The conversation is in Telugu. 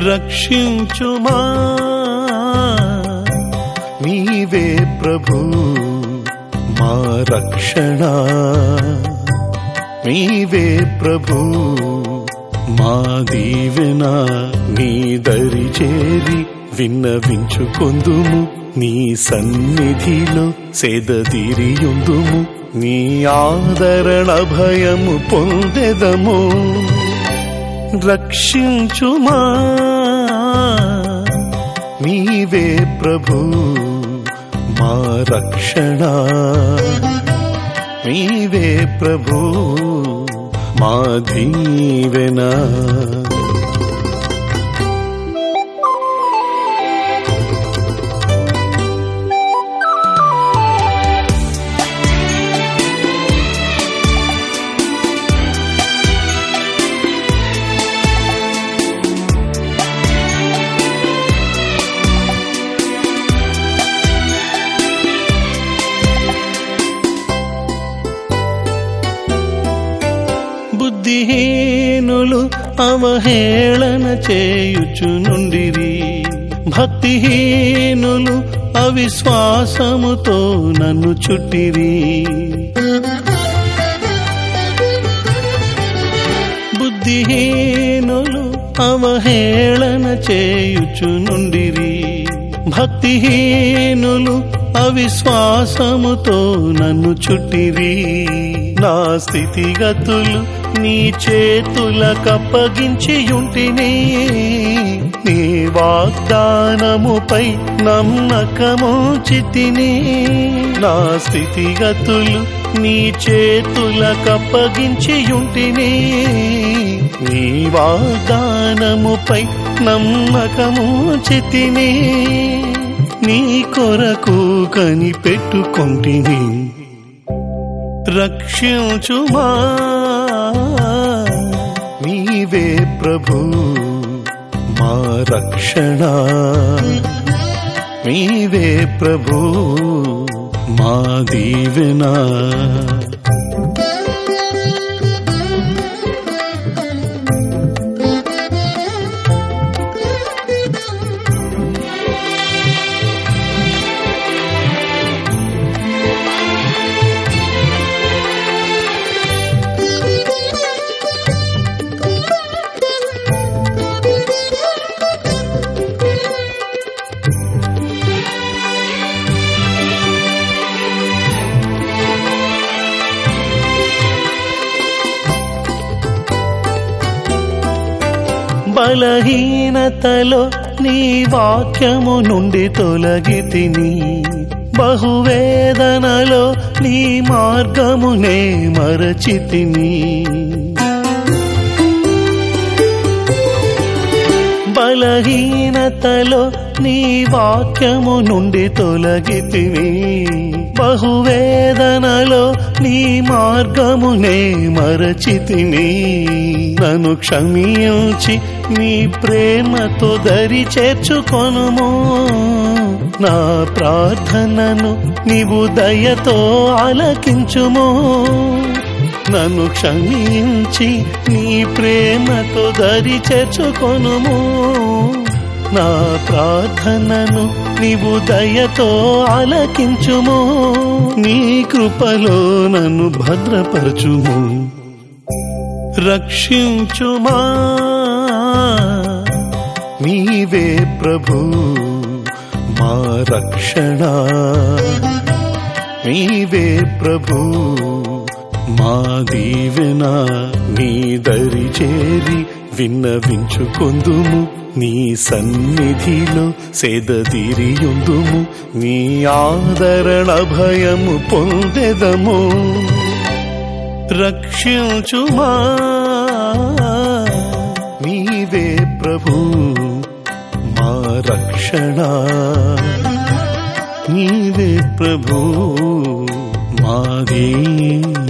రక్షించుమా నీవే ప్రభు మా రక్షణ నీవే ప్రభు మా దీవెన నీ దరి చేరి విన్నవించుకొందుము నీ సన్నిధిలో సేదతీరియుందుము నీ ఆదరణ భయము పొందెదము రక్షించుమా నీవే ప్రభు మా రక్షణ నీవే ప్రభు మా దీవెన బుద్ధిహీనులు అవహేళన చేయుచు నుండిరి భక్తిహీనులు అవిశ్వాసముతో నన్ను చుట్టిరి బుద్ధిహీనులు అవహేళన చేయుచు నుండిరి భక్తిహీనులు అవిశ్వాసముతో నన్ను చుట్టిరి నా స్థితిగతులు నీ చేతులకప్పగించి ఉంటిని నీ వాగ్దానముపై నమ్మకము చితిని నా స్థితిగతులు నీ చేతులకప్పగించి ఉంటిని నీ వాగ్దానముపై నమ్మకము చితిని నీ కొరకు కనిపెట్టుకొంటిని రక్షించుమా నీవే ప్రభు మా రక్షణ నీవే ప్రభు మా దీవెన బలహీనతలో నీ వాక్యము నుండి తొలగి తిని బహువేదనలో నీ మార్గమునే మరచితిని బలహీనతలో నీ వాక్యము నుండి తొలగితివి బహువేదనలో నీ మార్గమునే మరచితిని నన్ను క్షమించి నీ ప్రేమతో దరి చేర్చుకొనుము నా ప్రార్థనను నీవు దయతో ఆలకించుము నన్ను క్షమించి నీ ప్రేమతో దరి చేర్చుకొనుము నా ప్రార్థనను నీవు దయతో ఆలకించుము నీ కృపలో నన్ను భద్రపరచుము రక్షించుమా నీవే ప్రభు మా రక్షణ నీవే ప్రభు మా దీవెన నీ దరి చేరి విన్నవించుకొందుము నీ సన్నిధిలో సేదతీరియుందుము నీ ఆదరణ భయము పొందెదము రక్షించుమా నీవే ప్రభు మా రక్షణ నీవే ప్రభు మా దీవెన